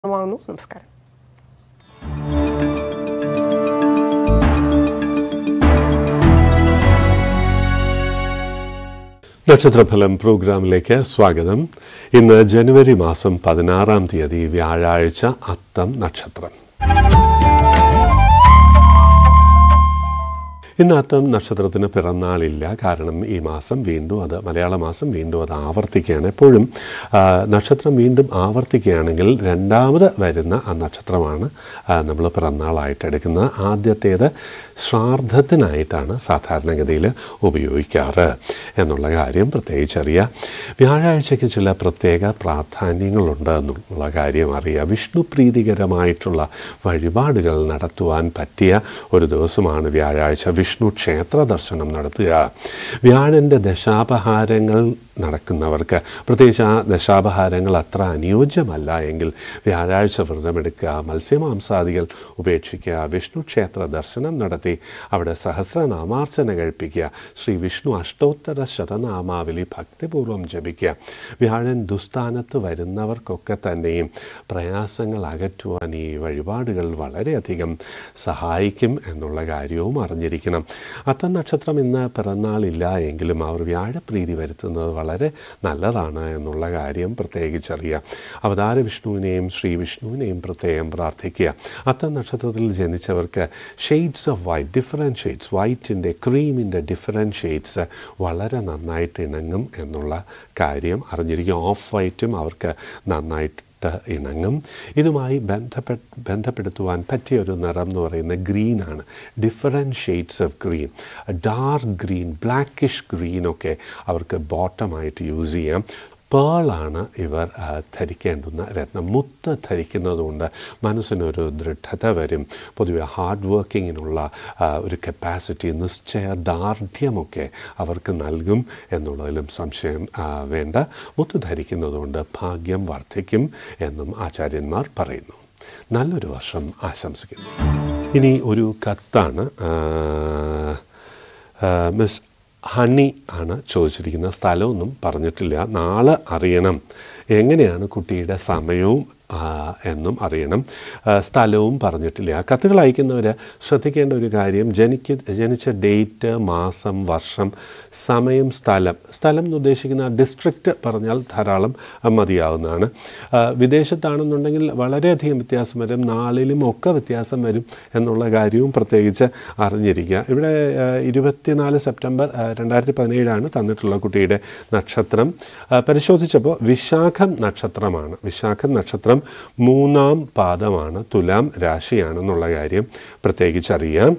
വാങ്ങുന്നു നമസ്കാരം നക്ഷത്രഫലം പ്രോഗ്രാമിലേക്ക് സ്വാഗതം ഇന്ന് ജനുവരി മാസം പതിനാറാം തീയതി വ്യാഴാഴ്ച അത്തം നക്ഷത്രം ഇന്ന് അത്തം നക്ഷത്രത്തിന് പിറന്നാളില്ല കാരണം ഈ മാസം വീണ്ടും അത് മലയാള മാസം വീണ്ടും അത് ആവർത്തിക്കുകയാണ് എപ്പോഴും ആ, നക്ഷത്രം വീണ്ടും ആവർത്തിക്കുകയാണെങ്കിൽ രണ്ടാമത് വരുന്ന ആ നക്ഷത്രമാണ് നമ്മൾ പിറന്നാളായിട്ട് എടുക്കുന്നത് ആദ്യത്തേത് ശ്രാദ്ധത്തിനായിട്ടാണ് സാധാരണഗതിയിൽ ഉപയോഗിക്കാറ് എന്നുള്ള കാര്യം പ്രത്യേകിച്ചറിയുക വ്യാഴാഴ്ചയ്ക്ക് ചില പ്രത്യേക പ്രാധാന്യങ്ങളുണ്ട് എന്നുള്ള കാര്യം അറിയുക വിഷ്ണു പ്രീതികരമായിട്ടുള്ള വഴിപാടുകൾ നടത്തുവാൻ പറ്റിയ ഒരു ദിവസമാണ് വ്യാഴാഴ്ച വിഷ്ണു ക്ഷേത്ര ദർശനം നടത്തുക വ്യാഴൻ്റെ ദശാപഹാരങ്ങൾ നടക്കുന്നവർക്ക് പ്രത്യേകിച്ച് ആ ദശാപഹാരങ്ങൾ അത്ര അനുയോജ്യമല്ല എങ്കിൽ വ്യാഴാഴ്ച വ്രതമെടുക്കുക മത്സ്യമാംസാദികൾ ഉപേക്ഷിക്കുക വിഷ്ണു ക്ഷേത്ര ദർശനം നടത്തി അവിടെ സഹസ്രനാമാർച്ചന കഴിപ്പിക്കുക ശ്രീ വിഷ്ണു അഷ്ടോത്തര ശതനാമാവലി ഭക്തിപൂർവ്വം ജപിക്കുക വ്യാഴൻ ദുസ്ഥാനത്ത് വരുന്നവർക്കൊക്കെ തന്നെയും പ്രയാസങ്ങൾ അകറ്റുവാൻ ഈ വഴിപാടുകൾ വളരെയധികം സഹായിക്കും എന്നുള്ള കാര്യവും അറിഞ്ഞിരിക്കണം അത്തം നക്ഷത്രം ഇന്ന് പിറന്നാളില്ല എങ്കിലും അവർ വ്യാഴപ്രീതി വരുത്തുന്നത് വളരെ നല്ലതാണ് എന്നുള്ള കാര്യം പ്രത്യേകിച്ചറിയുക അവതാര വിഷ്ണുവിനെയും ശ്രീ വിഷ്ണുവിനെയും പ്രത്യേകം പ്രാർത്ഥിക്കുക അത്തം നക്ഷത്രത്തിൽ ജനിച്ചവർക്ക് shades of white different shades വൈറ്റിൻ്റെ ക്രീമിൻ്റെ ഡിഫറെൻറ്റ് ഷെയ്ഡ്സ് വളരെ നന്നായിട്ട് ഇണങ്ങും എന്നുള്ള കാര്യം അറിഞ്ഞിരിക്കുക ഓഫ് വൈറ്റും അവർക്ക് നന്നായിട്ട് ഇട്ട് ഇണങ്ങും ഇതുമായി ബന്ധപ്പെട്ട് ബന്ധപ്പെടുത്തുവാൻ പറ്റിയ ഒരു നിറം എന്ന് പറയുന്നത് ഗ്രീനാണ് different shades of green dark green blackish ഗ്രീനൊക്കെ അവർക്ക് ബോട്ടമായിട്ട് യൂസ് ചെയ്യാം പേളാണ് ഇവർ ആ, ധരിക്കേണ്ടുന്ന രത്നം മുത്ത് ധരിക്കുന്നതുകൊണ്ട് മനസ്സിനൊരു ദൃഢത വരും പൊതുവെ ഹാർഡ് വർക്കിങ്ങിനുള്ള ആ, ഒരു കപ്പാസിറ്റി നിശ്ചയ ദാർഢ്യമൊക്കെ അവർക്ക് നൽകും എന്നുള്ളതിലും സംശയം ആ, വേണ്ട മുത്ത് ധരിക്കുന്നതുകൊണ്ട് ഭാഗ്യം വർദ്ധിക്കും എന്നും ആചാര്യന്മാർ പറയുന്നു നല്ലൊരു വർഷം ആശംസിക്കുന്നു ഇനി ഒരു കത്താണ് ആ, ആ, മിസ് ഹണി ആണ് ചോദിച്ചിരിക്കുന്ന സ്ഥലമൊന്നും പറഞ്ഞിട്ടില്ല നാളെ അറിയണം എങ്ങനെയാണ് കുട്ടിയുടെ സമയവും ആ, എന്നും അറിയണം ആ, സ്ഥലവും പറഞ്ഞിട്ടില്ല കത്തുകൾ അയക്കുന്നവർ ശ്രദ്ധിക്കേണ്ട ഒരു കാര്യം ജനിക്ക് ജനിച്ച ഡേറ്റ് മാസം വർഷം സമയം സ്ഥലം സ്ഥലം എന്ന് ഉദ്ദേശിക്കുന്ന ഡിസ്ട്രിക്റ്റ് പറഞ്ഞാൽ ധാരാളം ആ, മതിയാവുന്നതാണ് ആ, വിദേശത്താണെന്നുണ്ടെങ്കിൽ വളരെയധികം വ്യത്യാസം വരും നാളിലും ഒക്കെ വ്യത്യാസം വരും എന്നുള്ള കാര്യവും പ്രത്യേകിച്ച് അറിഞ്ഞിരിക്കുക ഇവിടെ ആ, ഇരുപത്തിനാല് സെപ്റ്റംബർ ആ, രണ്ടായിരത്തി പതിനേഴാണ് തന്നിട്ടുള്ള കുട്ടിയുടെ നക്ഷത്രം ആ, പരിശോധിച്ചപ്പോൾ വിശാഖം നക്ഷത്രമാണ് വിശാഖം നക്ഷത്രം മൂന്നാം പാദമാണ് തുലാം രാശിയാണെന്നുള്ള കാര്യം പ്രത്യേകിച്ചറിയാം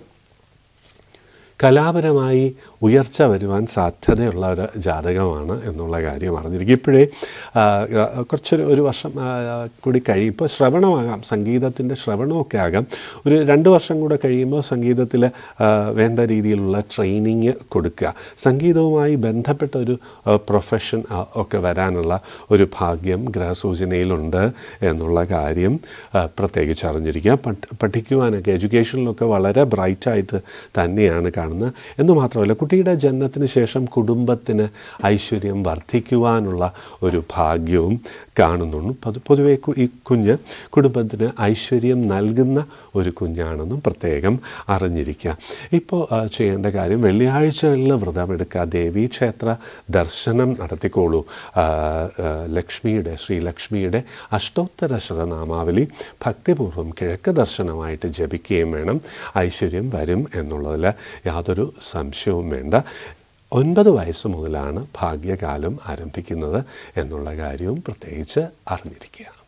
കലാപരമായി ഉയർച്ച വരുവാൻ സാധ്യതയുള്ള ഒരു ജാതകമാണ് എന്നുള്ള കാര്യം അറിഞ്ഞിരിക്കും ഇപ്പോഴേ ആ, ആ, കുറച്ചൊരു ഒരു വർഷം ആ, കൂടി കഴിയുമ്പോൾ ശ്രവണമാകാം സംഗീതത്തിൻ്റെ ശ്രവണമൊക്കെ ആകാം ഒരു രണ്ട് വർഷം കൂടെ കഴിയുമ്പോൾ സംഗീതത്തിൽ ആ, വേണ്ട രീതിയിലുള്ള ട്രെയിനിങ് കൊടുക്കുക സംഗീതവുമായി ബന്ധപ്പെട്ട ഒരു ആ, പ്രൊഫഷൻ ആ, ഒക്കെ വരാനുള്ള ഒരു ഭാഗ്യം ഗ്രഹസൂചനയിലുണ്ട് എന്നുള്ള കാര്യം ആ, പ്രത്യേകിച്ച് അറിഞ്ഞിരിക്കുക പഠ- പഠിക്കുവാനൊക്കെ എഡ്യൂക്കേഷനിലൊക്കെ വളരെ ബ്രൈറ്റായിട്ട് തന്നെയാണ് കാണുന്നത് എന്ന് മാത്രമല്ല കുട്ടിയുടെ ജനനത്തിന് ശേഷം കുടുംബത്തിന് ഐശ്വര്യം വർദ്ധിക്കുവാനുള്ള ഒരു ഭാഗ്യവും കാണുന്നുണ്ട് പൊതു പൊതുവെ കു- ഈ കുഞ്ഞ് കുടുംബത്തിന് ഐശ്വര്യം നൽകുന്ന ഒരു കുഞ്ഞാണെന്നും പ്രത്യേകം അറിഞ്ഞിരിക്കുക ഇപ്പോൾ ആ, ചെയ്യേണ്ട കാര്യം വെള്ളിയാഴ്ചകളിൽ വ്രതമെടുക്കുക ദേവീക്ഷേത്ര ദർശനം നടത്തിക്കോളൂ ആ, ആ, ലക്ഷ്മിയുടെ ശ്രീ ലക്ഷ്മിയുടെ അഷ്ടോത്തര ശതനാമാവലി ഭക്തിപൂർവ്വം കിഴക്ക് ദർശനമായിട്ട് ജപിക്കുകയും വേണം ഐശ്വര്യം വരും എന്നുള്ളതിൽ യാതൊരു സംശയവും വേണ്ട ഒൻപത് വയസ്സ് മുതലാണ് ഭാഗ്യകാലം ആരംഭിക്കുന്നത് എന്നുള്ള കാര്യവും പ്രത്യേകിച്ച് അറിഞ്ഞിരിക്കുക